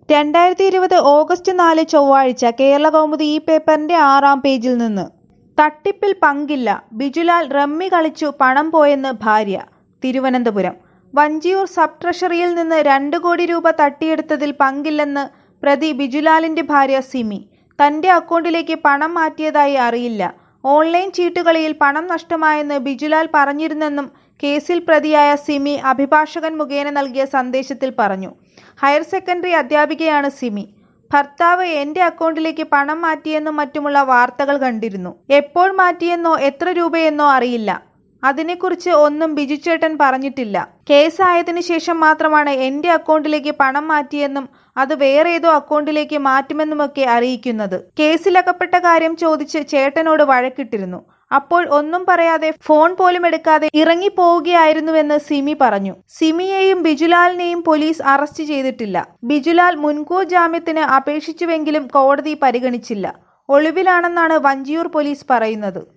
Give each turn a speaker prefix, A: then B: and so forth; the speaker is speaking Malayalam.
A: രണ്ടായിരത്തി ഇരുപത് ഓഗസ്റ്റ് നാല് ചൊവ്വാഴ്ച കേരള കൗമുദി ഈ പേപ്പറിന്റെ ആറാം പേജിൽ നിന്ന് തട്ടിപ്പിൽ പങ്കില്ല ബിജുലാൽ റമ്മി കളിച്ചു പണം പോയെന്ന് ഭാര്യ തിരുവനന്തപുരം വഞ്ചിയൂർ സബ് ട്രഷറിയിൽ നിന്ന് രണ്ട് കോടി രൂപ തട്ടിയെടുത്തതിൽ പങ്കില്ലെന്ന് പ്രതി ബിജുലാലിന്റെ ഭാര്യ സിമി തന്റെ അക്കൗണ്ടിലേക്ക് പണം മാറ്റിയതായി അറിയില്ല ഓൺലൈൻ ചീട്ടുകളിയിൽ പണം നഷ്ടമായെന്ന് ബിജുലാൽ പറഞ്ഞിരുന്നെന്നും കേസിൽ പ്രതിയായ സിമി അഭിഭാഷകൻ മുഖേന നൽകിയ സന്ദേശത്തിൽ പറഞ്ഞു ഹയർ സെക്കൻഡറി അധ്യാപികയാണ് സിമി ഭർത്താവ് എന്റെ അക്കൗണ്ടിലേക്ക് പണം മാറ്റിയെന്നും മറ്റുമുള്ള വാർത്തകൾ കണ്ടിരുന്നു എപ്പോൾ മാറ്റിയെന്നോ എത്ര രൂപയെന്നോ അറിയില്ല അതിനെക്കുറിച്ച് ഒന്നും ബിജുചേട്ടൻ പറഞ്ഞിട്ടില്ല കേസായതിനു ശേഷം മാത്രമാണ് എന്റെ അക്കൗണ്ടിലേക്ക് പണം മാറ്റിയെന്നും അത് വേറെ ഏതോ അക്കൗണ്ടിലേക്ക് മാറ്റുമെന്നുമൊക്കെ അറിയിക്കുന്നത് കേസിലകപ്പെട്ട കാര്യം ചോദിച്ച് ചേട്ടനോട് വഴക്കിട്ടിരുന്നു അപ്പോൾ ഒന്നും പറയാതെ ഫോൺ പോലും എടുക്കാതെ ഇറങ്ങിപ്പോവുകയായിരുന്നുവെന്ന് സിമി പറഞ്ഞു സിമിയെയും ബിജുലാലിനെയും പോലീസ് അറസ്റ്റ് ചെയ്തിട്ടില്ല ബിജുലാൽ മുൻകൂർ ജാമ്യത്തിന് അപേക്ഷിച്ചുവെങ്കിലും കോടതി പരിഗണിച്ചില്ല ഒളിവിലാണെന്നാണ് വഞ്ചിയൂർ പോലീസ് പറയുന്നത്